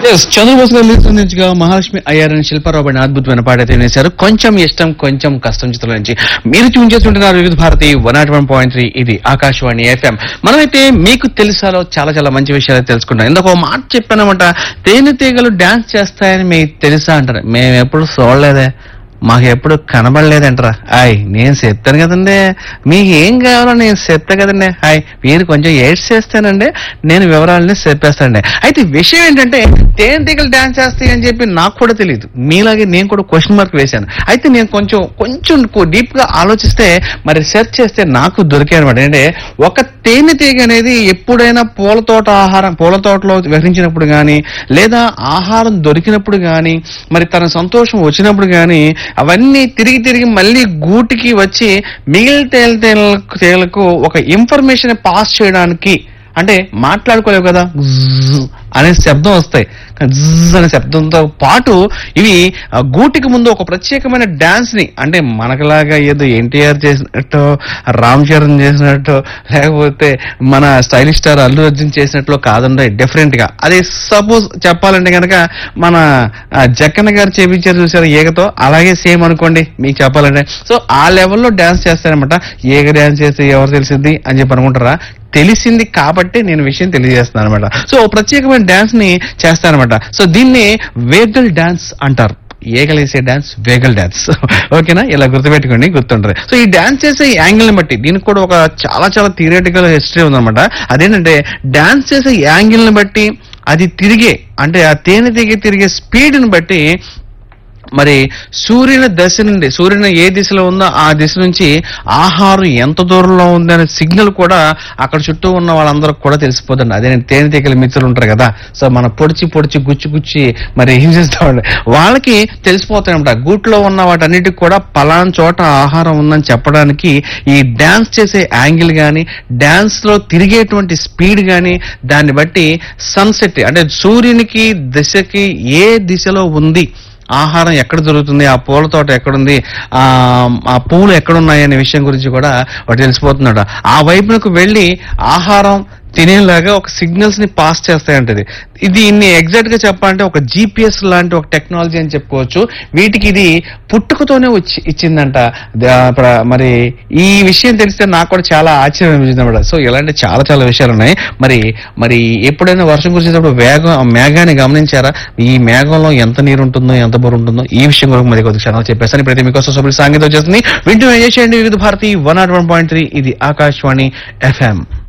yes Chandrabose గారు రూపొందించగా మహాలక్ష్మి అయ్యారని శిల్పారావు అని అద్భుతమైన పాట అయితే వేశారు కొంచెం ఇష్టం కొంచెం కష్టం చిత్రం నుంచి మీరు ట్యూన్ చేస్తుంటున్నారు Vividh Bharati one naught one point three ఇది ఆకాశవాణి ఎఫ్ఎం మనమైతే మీకు తెలుసాలో చాలా చాలా మంచి విషయాలు తెలుసుకుంటాం ఇందాక ఒక మాట చెప్పానమాట తేనెటీగలు డాన్స్ చేస్తాయని మీకు తెలుసా అంటారు మేము ఎప్పుడు చూడలేదే మాకు ఎప్పుడు కనబడలేదంటరా హాయ్ నేను చెప్తాను కదండి మీకు ఏం కావాలో నేను చెప్తా కదండి హాయ్ మీరు కొంచెం ఎయిడ్స్ చేస్తానండి నేను వివరాలని చెప్పేస్తానండి అయితే విషయం ఏంటంటే తేనెటీగలు డాన్స్ చేస్తాయి అని చెప్పి నాకు కూడా తెలియదు మీలాగే నేను కూడా క్వశ్చన్ మార్క్ వేశాను అయితే నేను కొంచెం కొంచెం డీప్ గా ఆలోచిస్తే మరి సెర్చ్ చేస్తే నాకు దొరికాయి అనమాట అంటే ఒక తేనెటీగ అనేది ఎప్పుడైనా పూల తోట ఆహారం పూల తోటలో విహరించినప్పుడు కానీ లేదా ఆహారం దొరికినప్పుడు కానీ మరి తన సంతోషం వచ్చినప్పుడు కానీ అవన్నీ తిరిగి తిరిగి మళ్ళీ గూటికి వచ్చి మిగిలిన తేల తేలకు తేలకు ఒక ఇన్ఫర్మేషన్ పాస్ చేయడానికి అంటే మాట్లాడుకోలేవు కదా జ్జ్ అనే శబ్దం వస్తాయి జ్జ్ అనే శబ్దంతో పాటు ఇవి ఆ, గూటికి ముందు ఒక ప్రత్యేకమైన డాన్స్ ని అంటే మనకులాగా ఏదో ఎన్టీఆర్ చేసినట్టు రామ్ చరణ్ చేసినట్టు లేకపోతే మన స్టైలిష్ స్టార్ అల్లు అర్జున్ చేసినట్లు కాదండి డిఫరెంట్ గా అదే సపోజ్ చెప్పాలంటే కనుక మన ఆ, జక్కన్న గారు చేపించారు చూసారు ఏగతో అలాగే సేమ్ అనుకోండి మీకు చెప్పాలంటే సో ఆ లెవెల్లో డాన్స్ చేస్తారనమాట ఏగ డాన్స్ చేస్తే ఎవరు తెలిసింది అని చెప్పి అనుకుంటారా తెలిసింది కాబట్టి నేను విషయం తెలియజేస్తున్నాను అనమాట సో ఓ ప్రత్యేకమైన డాన్స్ ని చేస్తానమాట సో దీన్ని వేగల్ డాన్స్ అంటారు ఏగలేసే డాన్స్ వేగల్ డాన్స్ ఓకేనా ఇలా గుర్తుపెట్టుకోండి గుర్తుంటారు సో ఈ డాన్స్ చేసే యాంగిల్ ని బట్టి దీనికి కూడా ఒక చాలా చాలా థియరటికల్ హిస్టరీ ఉందన్నమాట అదేంటంటే డాన్స్ చేసే యాంగిల్ ని బట్టి అది తిరిగే అంటే ఆ తేనె తిరిగి తిరిగే స్పీడ్ ని బట్టి మరి సూర్యుని దశ నుండి సూర్యుని ఏ దిశలో ఉందో ఆ దిశ నుంచి ఆహారం ఎంత దూరంలో ఉంది అనే సిగ్నల్ కూడా అక్కడ చుట్టూ ఉన్న వాళ్ళందరికి కూడా తెలిసిపోతుంది అదే తేనెటీగల మిత్రులు ఉంటారు కదా సో మన పొడిచి పొడిచి గుచ్చి గుచ్చి మరి ఏం చేస్తామండి వాళ్ళకి తెలిసిపోతాయన్నమాట గూట్లో ఉన్న వాటన్నిటికి కూడా పలానా చోట ఆహారం ఉందని చెప్పడానికి ఈ డాన్స్ చేసే యాంగిల్ కానీ డాన్స్ లో తిరిగేటువంటి స్పీడ్ కానీ దాన్ని బట్టి సన్సెట్ అంటే సూర్యునికి దిశకి ఏ దిశలో ఉంది ఆహారం ఎక్కడ దొరుకుతుంది ఆ పూల తోట ఎక్కడుంది ఆ ఆ పూలు ఎక్కడున్నాయి అనే విషయం గురించి కూడా వాడు తెలిసిపోతున్నాడు ఆ వైపునకు వెళ్ళి ఆహారం తినేలాగా ఒక సిగ్నల్స్ ని పాస్ చేస్తాయంటది ఇది ఇన్ని ఎగ్జాక్ట్ గా చెప్పాలంటే ఒక జీపీఎస్ లాంటి ఒక టెక్నాలజీ అని చెప్పుకోవచ్చు వీటికి ఇది పుట్టుకతోనే వచ్చి ఇచ్చిందంట దా- ప్ర- మరి ఈ విషయం తెలిస్తే నాకు కూడా చాలా ఆశ్చర్యం అనిపించింది అనమాట సో ఇలాంటి చాలా చాలా విషయాలు ఉన్నాయి మరి మరి ఎప్పుడైనా వర్షం కురిసేటప్పుడు వేగం మేఘాన్ని గమనించారా ఈ మేఘంలో ఎంత నీరు ఉంటుందో ఎంత బరువు ఉంటుందో ఈ విషయం కూడా మరి కొద్ది క్షణాలు చెప్పేస్తాను ఇప్పుడైతే మీకోసం సభ్యులు సాంగీతం వచ్చేస్తుంది వింటూ ఎంజాయ్ చేయండి Vividh Bharati one naught one point three ఇది ఆకాశవాణి ఎఫ్ఎం